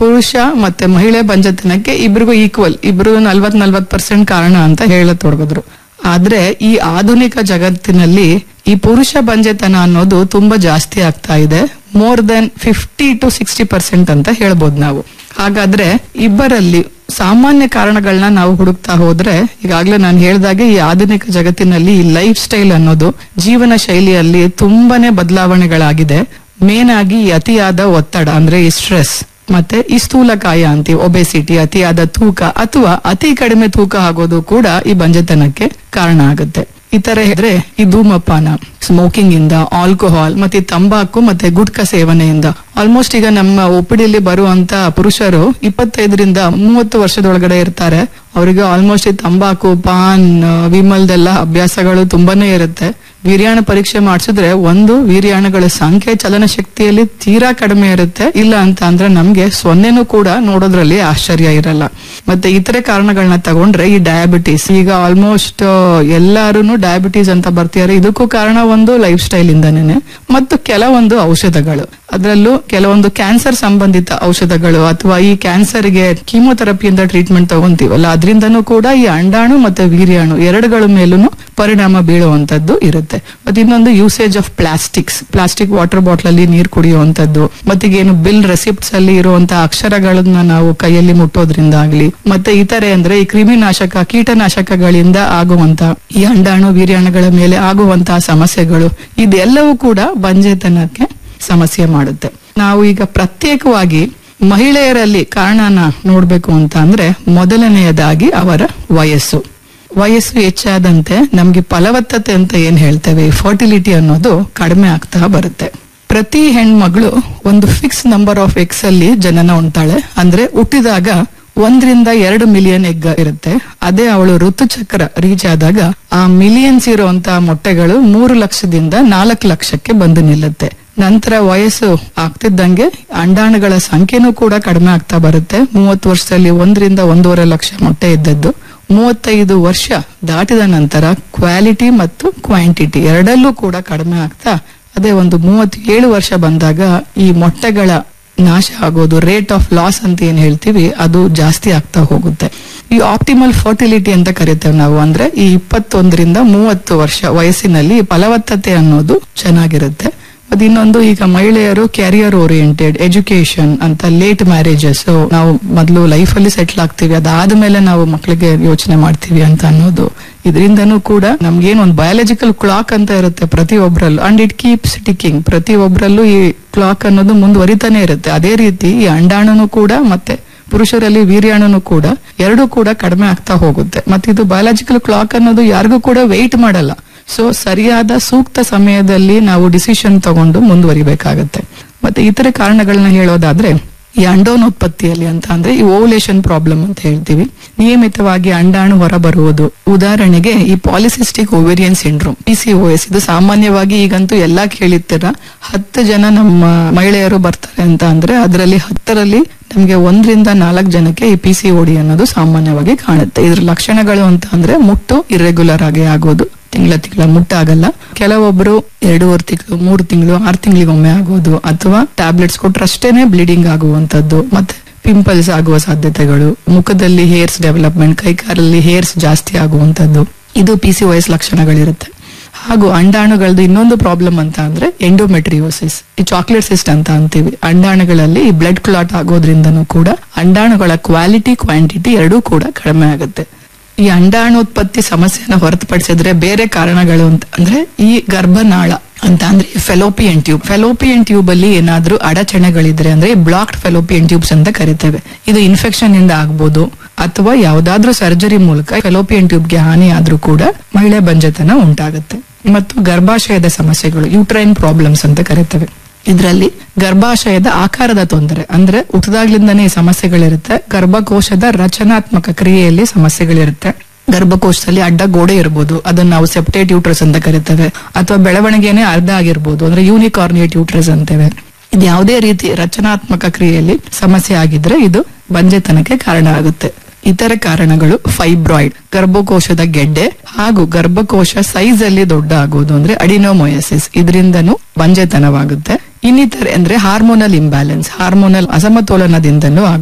ಪುರುಷ ಮತ್ತೆ ಮಹಿಳೆ ಬಂಜತನಕ್ಕೆ ಇಬ್ರಿಗೂ ಈಕ್ವಲ್ ಇಬ್ರು ನಲ್ವತ್ ನಲ್ವತ್ ಪರ್ಸೆಂಟ್ ಕಾರಣ ಅಂತ ಹೇಳತೊಡಗಿದ್ರು ಆದ್ರೆ ಈ ಆಧುನಿಕ ಜಗತ್ತಿನಲ್ಲಿ ಈ ಪುರುಷ ಬಂಜೆತನ ಅನ್ನೋದು ತುಂಬಾ ಜಾಸ್ತಿ ಆಗ್ತಾ ಇದೆ more than fifty to sixty percent ಅಂತ ಹೇಳ್ಬೋದು ನಾವು ಹಾಗಾದ್ರೆ ಇಬ್ಬರಲ್ಲಿ ಸಾಮಾನ್ಯ ಕಾರಣಗಳನ್ನ ನಾವು ಹುಡುಕ್ತಾ ಹೋದ್ರೆ ಈಗಾಗ್ಲೇ ನಾನು ಹೇಳ್ದಾಗೆ ಈ ಆಧುನಿಕ ಜಗತ್ತಿನಲ್ಲಿ ಈ ಲೈಫ್ ಸ್ಟೈಲ್ ಅನ್ನೋದು ಜೀವನ ಶೈಲಿಯಲ್ಲಿ ತುಂಬಾನೇ ಬದಲಾವಣೆಗಳಾಗಿದೆ ಮೇನ್ ಆಗಿ ಈ ಅತಿಯಾದ ಒತ್ತಡ ಅಂದ್ರೆ ಈ ಸ್ಟ್ರೆಸ್ ಮತ್ತೆ ಈ ಸ್ಥೂಲಕಾಯ ಅಂತೀವಿ ಒಬೆಸಿಟಿ ಅತಿಯಾದ ತೂಕ ಅಥವಾ ಅತಿ ಕಡಿಮೆ ತೂಕ ಆಗೋದು ಕೂಡ ಈ ಬಂಜೆತನಕ್ಕೆ ಕಾರಣ ಆಗುತ್ತೆ ಈ ತರ ಹೇಳಿದ್ರೆ ಈ ಧೂಮಪಾನ ಸ್ಮೋಕಿಂಗ್ ಇಂದ ಆಲ್ಕೋಹಾಲ್ ಮತ್ತೆ ಈ ತಂಬಾಕು ಮತ್ತೆ ಗುಟ್ಕಾ ಸೇವನೆಯಿಂದ ಆಲ್ಮೋಸ್ಟ್ ಈಗ ನಮ್ಮ ಒಪಿಡಿಯಲ್ಲಿ ಬರುವಂತ ಪುರುಷರು ಇಪ್ಪತ್ತೈದರಿಂದ ಮೂವತ್ತು ವರ್ಷದೊಳಗಡೆ ಇರ್ತಾರೆ ಅವರಿಗೆ ಆಲ್ಮೋಸ್ಟ್ ಈ ತಂಬಾಕು ಪಾನ್ ವಿಮಲ್ದೆಲ್ಲ ಅಭ್ಯಾಸಗಳು ತುಂಬಾನೇ ಇರುತ್ತೆ ವೀರ್ಯಾಣು ಪರೀಕ್ಷೆ ಮಾಡಿಸಿದ್ರೆ ಒಂದು ವೀರ್ಯಾಣುಗಳ ಸಂಖ್ಯೆ ಚಲನ ಶಕ್ತಿಯಲ್ಲಿ ತೀರಾ ಕಡಿಮೆ ಇರುತ್ತೆ ಇಲ್ಲ ಅಂತ ಅಂದ್ರೆ ನಮ್ಗೆ ಸೊನ್ನೆನೂ ಕೂಡ ನೋಡೋದ್ರಲ್ಲಿ ಆಶ್ಚರ್ಯ ಇರಲ್ಲ ಮತ್ತೆ ಇತರೆ ಕಾರಣಗಳನ್ನ ತಗೊಂಡ್ರೆ ಈ ಡಯಾಬಿಟಿಸ್ ಈಗ ಆಲ್ಮೋಸ್ಟ್ ಎಲ್ಲಾರು ಡಯಾಬಿಟಿಸ್ ಅಂತ ಬರ್ತಿದ್ದಾರೆ ಇದಕ್ಕೂ ಕಾರಣ ಒಂದು ಲೈಫ್ ಸ್ಟೈಲ್ ಇಂದಾನೇನೆ ಮತ್ತು ಕೆಲವೊಂದು ಔಷಧಗಳು ಅದರಲ್ಲೂ ಕೆಲವೊಂದು ಕ್ಯಾನ್ಸರ್ ಸಂಬಂಧಿತ ಔಷಧಗಳು ಅಥವಾ ಈ ಕ್ಯಾನ್ಸರ್ಗೆ ಕೀಮೋಥೆರಪಿಯಿಂದ ಟ್ರೀಟ್ಮೆಂಟ್ ತಗೊಂತೀವಲ್ಲ ಅದರಿಂದನೂ ಕೂಡ ಈ ಅಂಡಾಣು ಮತ್ತೆ ವೀರ್ಯಾಣು ಎರಡುಗಳ ಮೇಲೂ ಪರಿಣಾಮ ಬೀಳುವಂತದ್ದು ಇರುತ್ತೆ ಮತ್ತೆ ಇನ್ನೊಂದು usage of plastics plastic water bottle ಅಲ್ಲಿ ನೀರು ಕುಡಿಯುವಂತದ್ದು ಮತ್ತೀಗೇನು ಬಿಲ್ ರೆಸಿಪ್ಟ್ಸ್ ಅಲ್ಲಿ ಇರುವಂತಹ ಅಕ್ಷರಗಳನ್ನ ನಾವು ಕೈಯಲ್ಲಿ ಮುಟ್ಟೋದ್ರಿಂದ ಆಗ್ಲಿ ಮತ್ತೆ ಇತರೆ ಅಂದ್ರೆ ಈ ಕ್ರಿಮಿನಾಶಕ ಕೀಟನಾಶಕಗಳಿಂದ ಆಗುವಂತ ಈ ಅಂಡಾಣು ವೀರ್ಯಾಣುಗಳ ಮೇಲೆ ಆಗುವಂತಹ ಸಮಸ್ಯೆಗಳು ಇದೆಲ್ಲವೂ ಕೂಡ ಬಂಜೆತನಕ್ಕೆ ಸಮಸ್ಯೆ ಮಾಡುತ್ತೆ ನಾವು ಈಗ ಪ್ರತ್ಯೇಕವಾಗಿ ಮಹಿಳೆಯರಲ್ಲಿ ಕಾರಣನ ನೋಡ್ಬೇಕು ಅಂತ ಅಂದ್ರೆ ಮೊದಲನೆಯದಾಗಿ ಅವರ ವಯಸ್ಸು ವಯಸ್ಸು ಹೆಚ್ಚಾದಂತೆ ನಮ್ಗೆ ಫಲವತ್ತತೆ ಅಂತ ಏನ್ ಹೇಳ್ತೇವೆ ಫರ್ಟಿಲಿಟಿ ಅನ್ನೋದು ಕಡಿಮೆ ಆಗ್ತಾ ಬರುತ್ತೆ ಪ್ರತಿ ಹೆಣ್ಮಗಳು ಒಂದು ಫಿಕ್ಸ್ ನಂಬರ್ ಆಫ್ ಎಕ್ಸ್ ಅಲ್ಲಿ ಜನನ ಉಂಟಾಳೆ ಅಂದ್ರೆ ಹುಟ್ಟಿದಾಗ ಒಂದರಿಂದ ಎರಡು ಮಿಲಿಯನ್ ಎಗ್ ಇರುತ್ತೆ ಅದೇ ಅವಳು ಋತುಚಕ್ರ ರೀಚ್ ಆದಾಗ ಆ ಮಿಲಿಯನ್ಸ್ ಇರುವಂತಹ ಮೊಟ್ಟೆಗಳು ಮೂರು ಲಕ್ಷದಿಂದ ನಾಲ್ಕು ಲಕ್ಷಕ್ಕೆ ಬಂದು ನಿಲ್ಲುತ್ತೆ ನಂತರ ವಯಸ್ಸು ಆಗ್ತಿದ್ದಂಗೆ ಅಂಡಾಣುಗಳ ಸಂಖ್ಯೆನೂ ಕೂಡ ಕಡಿಮೆ ಆಗ್ತಾ ಬರುತ್ತೆ ಮೂವತ್ತು ವರ್ಷದಲ್ಲಿ ಒಂದರಿಂದ ಒಂದೂವರೆ ಲಕ್ಷ ಮೊಟ್ಟೆ ಇದ್ದದ್ದು ಮೂವತ್ತೈದು ವರ್ಷ ದಾಟಿದ ನಂತರ ಕ್ವಾಲಿಟಿ ಮತ್ತು ಕ್ವಾಂಟಿಟಿ ಎರಡಲ್ಲೂ ಕೂಡ ಕಡಿಮೆ ಆಗ್ತಾ ಅದೇ ಒಂದು ಮೂವತ್ತೇಳು ವರ್ಷ ಬಂದಾಗ ಈ ಮೊಟ್ಟೆಗಳ ನಾಶ ಆಗೋದು ರೇಟ್ ಆಫ್ ಲಾಸ್ ಅಂತ ಏನ್ ಹೇಳ್ತೀವಿ ಅದು ಜಾಸ್ತಿ ಆಗ್ತಾ ಹೋಗುತ್ತೆ ಈ ಆಪ್ಟಿಮಲ್ ಫರ್ಟಿಲಿಟಿ ಅಂತ ಕರಿತೇವೆ ನಾವು ಅಂದ್ರೆ ಈ ಇಪ್ಪತ್ತೊಂದರಿಂದ ಮೂವತ್ತು ವರ್ಷ ವಯಸ್ಸಿನಲ್ಲಿ ಫಲವತ್ತತೆ ಅನ್ನೋದು ಚೆನ್ನಾಗಿರುತ್ತೆ ಅದು ಇನ್ನೊಂದು ಈಗ ಮಹಿಳೆಯರು ಕ್ಯಾರಿಯರ್ ಓರಿಯೆಂಟೆಡ್ ಎಜುಕೇಶನ್ ಅಂತ ಲೇಟ್ ಮ್ಯಾರೇಜಸ್ ನಾವು ಮೊದಲು ಲೈಫ್ ಅಲ್ಲಿ ಸೆಟ್ಲ್ ಆಗ್ತೀವಿ ಅದಾದ್ಮೇಲೆ ನಾವು ಮಕ್ಕಳಿಗೆ ಯೋಚನೆ ಮಾಡ್ತೀವಿ ಅಂತ ಅನ್ನೋದು ಇದರಿಂದನೂ ಕೂಡ ನಮ್ಗೇನ್ ಒಂದು ಬಯಾಲಜಿಕಲ್ ಕ್ಲಾಕ್ ಅಂತ ಇರುತ್ತೆ ಪ್ರತಿ ಒಬ್ರಲ್ಲೂ ಅಂಡ್ ಇಟ್ ಕೀಪ್ಸ್ ಟಿಕ್ಕಿಂಗ್ ಪ್ರತಿ ಒಬ್ರಲ್ಲೂ ಈ ಕ್ಲಾಕ್ ಅನ್ನೋದು ಮುಂದುವರಿತಾನೆ ಇರುತ್ತೆ ಅದೇ ರೀತಿ ಈ ಅಂಡಾಣುನು ಕೂಡ ಮತ್ತೆ ಪುರುಷರಲ್ಲಿ ವೀರ್ಯಾಣುನು ಕೂಡ ಎರಡೂ ಕೂಡ ಕಡಿಮೆ ಆಗ್ತಾ ಹೋಗುತ್ತೆ ಮತ್ತೆ ಇದು ಬಯಾಲಜಿಕಲ್ ಕ್ಲಾಕ್ ಅನ್ನೋದು ಯಾರಿಗೂ ಕೂಡ ವೆಯ್ಟ್ ಮಾಡಲ್ಲ ಸೊ ಸರಿಯಾದ ಸೂಕ್ತ ಸಮಯದಲ್ಲಿ ನಾವು ಡಿಸಿಷನ್ ತಗೊಂಡು ಮುಂದುವರಿಬೇಕಾಗತ್ತೆ ಮತ್ತೆ ಇತರೆ ಕಾರಣಗಳನ್ನ ಹೇಳೋದಾದ್ರೆ ಈ ಅಂಡೋನೋತ್ಪತ್ತಿಯಲ್ಲಿ ಅಂತ ಅಂದ್ರೆ ಈ ಓವುಲೇಷನ್ ಪ್ರಾಬ್ಲಮ್ ಅಂತ ಹೇಳ್ತೀವಿ ನಿಯಮಿತವಾಗಿ ಅಂಡಾಣು ಹೊರಬರುವುದು ಉದಾಹರಣೆಗೆ ಈ ಪಾಲಿಸಿಸ್ಟಿಕ್ ಓವೇರಿಯನ್ ಸಿಂಡ್ರೋಮ್ ಪಿಸಿಒಎಸ್ ಇದು ಸಾಮಾನ್ಯವಾಗಿ ಈಗಂತೂ ಎಲ್ಲಾ ಕೇಳಿರ್ತೀರ ಹತ್ತು ಜನ ನಮ್ಮ ಮಹಿಳೆಯರು ಬರ್ತಾರೆ ಅಂತ ಅಂದ್ರೆ ಅದರಲ್ಲಿ ಹತ್ತರಲ್ಲಿ ನಮ್ಗೆ ಒಂದರಿಂದ ನಾಲ್ಕು ಜನಕ್ಕೆ ಈ ಪಿ ಸಿ ಓಡಿ ಅನ್ನೋದು ಸಾಮಾನ್ಯವಾಗಿ ಕಾಣುತ್ತೆ ಇದ್ರ ಲಕ್ಷಣಗಳು ಅಂತ ಅಂದ್ರೆ ಮುಟ್ಟು ಇರ್ರೆಗ್ಯುಲರ್ ಆಗಿ ಆಗೋದು ತಿಂಗಳ ತಿಂಗಳ ಮುಟ್ಟಾಗಲ್ಲ ಕೆಲವೊಬ್ರು ಎರಡೂವರೆ ತಿಂಗಳು ಮೂರು ತಿಂಗಳು ಆರು ತಿಂಗಳಿಗೊಮ್ಮೆ ಆಗೋದು ಅಥವಾ ಟ್ಯಾಬ್ಲೆಟ್ಸ್ ಕೊಟ್ರಷ್ಟೇನೆ ಬ್ಲೀಡಿಂಗ್ ಆಗುವಂತದ್ದು ಮತ್ತೆ ಪಿಂಪಲ್ಸ್ ಆಗುವ ಸಾಧ್ಯತೆಗಳು ಮುಖದಲ್ಲಿ ಹೇರ್ಸ್ ಡೆವಲಪ್ಮೆಂಟ್ ಕೈಕಾಲಲ್ಲಿ ಹೇರ್ಸ್ ಜಾಸ್ತಿ ಆಗುವಂತದ್ದು ಇದು ಪಿ ಸಿ ವಯಸ್ ಲಕ್ಷಣಗಳಿರುತ್ತೆ ಹಾಗೂ ಅಂಡಾಣುಗಳದ್ದು ಇನ್ನೊಂದು ಪ್ರಾಬ್ಲಮ್ ಅಂತ ಅಂದ್ರೆ ಎಂಡೋಮೆಟ್ರಿಯೋಸಿಸ್ ಈ ಚಾಕ್ಲೇಟ್ ಸಿಸ್ಟ್ ಅಂತ ಅಂತೀವಿ ಅಂಡಾಣುಗಳಲ್ಲಿ ಈ ಬ್ಲಡ್ ಕ್ಲಾಟ್ ಆಗೋದ್ರಿಂದನೂ ಕೂಡ ಅಂಡಾಣುಗಳ ಕ್ವಾಲಿಟಿ ಕ್ವಾಂಟಿಟಿ ಎರಡೂ ಕೂಡ ಕಡಿಮೆ ಆಗುತ್ತೆ ಈ ಅಂಡಾಣುತ್ಪತ್ತಿ ಸಮಸ್ಯೆನ ಹೊರತುಪಡಿಸಿದ್ರೆ ಬೇರೆ ಕಾರಣಗಳು ಅಂತ ಅಂದ್ರೆ ಈ ಗರ್ಭನಾಳ ಅಂತ ಅಂದ್ರೆ ಫೆಲೋಪಿಯನ್ ಟ್ಯೂಬ್ ಫೆಲೋಪಿಯನ್ ಟ್ಯೂಬ್ ಅಲ್ಲಿ ಏನಾದ್ರೂ ಅಡಚಣೆಗಳಿದ್ರೆ ಅಂದ್ರೆ ಬ್ಲಾಕ್ಡ್ ಫೆಲೋಪಿಯನ್ ಟ್ಯೂಬ್ಸ್ ಅಂತ ಕರಿತೇವೆ ಇದು ಇನ್ಫೆಕ್ಷನ್ ಇಂದ ಆಗ್ಬೋದು ಅಥವಾ ಯಾವ್ದಾದ್ರೂ ಸರ್ಜರಿ ಮೂಲಕ ಫೆಲೋಪಿಯನ್ ಟ್ಯೂಬ್ಗೆ ಹಾನಿ ಆದ್ರೂ ಕೂಡ ಮಹಿಳೆ ಬಂಜತನ ಉಂಟಾಗುತ್ತೆ ಮತ್ತು ಗರ್ಭಾಶಯದ ಸಮಸ್ಯೆಗಳು ಯೂಟ್ರೈನ್ ಪ್ರಾಬ್ಲಮ್ಸ್ ಅಂತ ಕರಿತೇವೆ ಇದರಲ್ಲಿ ಗರ್ಭಾಶಯದ ಆಕಾರದ ತೊಂದರೆ ಅಂದ್ರೆ ಹುಟ್ಟದಾಗ್ಲಿಂದನೇ ಈ ಸಮಸ್ಯೆಗಳಿರುತ್ತೆ ಗರ್ಭಕೋಶದ ರಚನಾತ್ಮಕ ಕ್ರಿಯೆಯಲ್ಲಿ ಸಮಸ್ಯೆಗಳಿರುತ್ತೆ ಗರ್ಭಕೋಶದಲ್ಲಿ ಅಡ್ಡ ಗೋಡೆ ಇರಬಹುದು ಅದನ್ನ ನಾವು ಸೆಪ್ಟೇಟ್ ಯೂಟ್ರಸ್ ಅಂತ ಕರಿತೇವೆ ಅಥವಾ ಬೆಳವಣಿಗೆನೆ ಅರ್ಧ ಆಗಿರ್ಬೋದು ಅಂದ್ರೆ ಯೂನಿಕಾರ್ನಿಯೇಟ್ ಯೂಟ್ರಸ್ ಅಂತೇವೆ ಇದು ಯಾವುದೇ ರೀತಿ ರಚನಾತ್ಮಕ ಕ್ರಿಯೆಯಲ್ಲಿ ಸಮಸ್ಯೆ ಆಗಿದ್ರೆ ಇದು ಬಂಜೆತನಕ್ಕೆ ಕಾರಣ ಆಗುತ್ತೆ ಇತರ ಕಾರಣಗಳು ಫೈಬ್ರಾಯ್ಡ್ ಗರ್ಭಕೋಶದ ಗೆಡ್ಡೆ ಹಾಗೂ ಗರ್ಭಕೋಶ ಸೈಜ್ ಅಲ್ಲಿ ದೊಡ್ಡ ಆಗೋದು ಅಂದ್ರೆ ಅಡಿನೋಮೊಯಸಿಸ್ ಇದರಿಂದನೂ ಬಂಜೆತನವಾಗುತ್ತೆ ಇನ್ನಿತರೆ ಅಂದ್ರೆ ಹಾರ್ಮೋನಲ್ ಇಂಬ್ಯಾಲೆನ್ಸ್ ಹಾರ್ಮೋನಲ್ ಅಸಮತೋಲನದಿಂದನೂ ಆಗುತ್ತೆ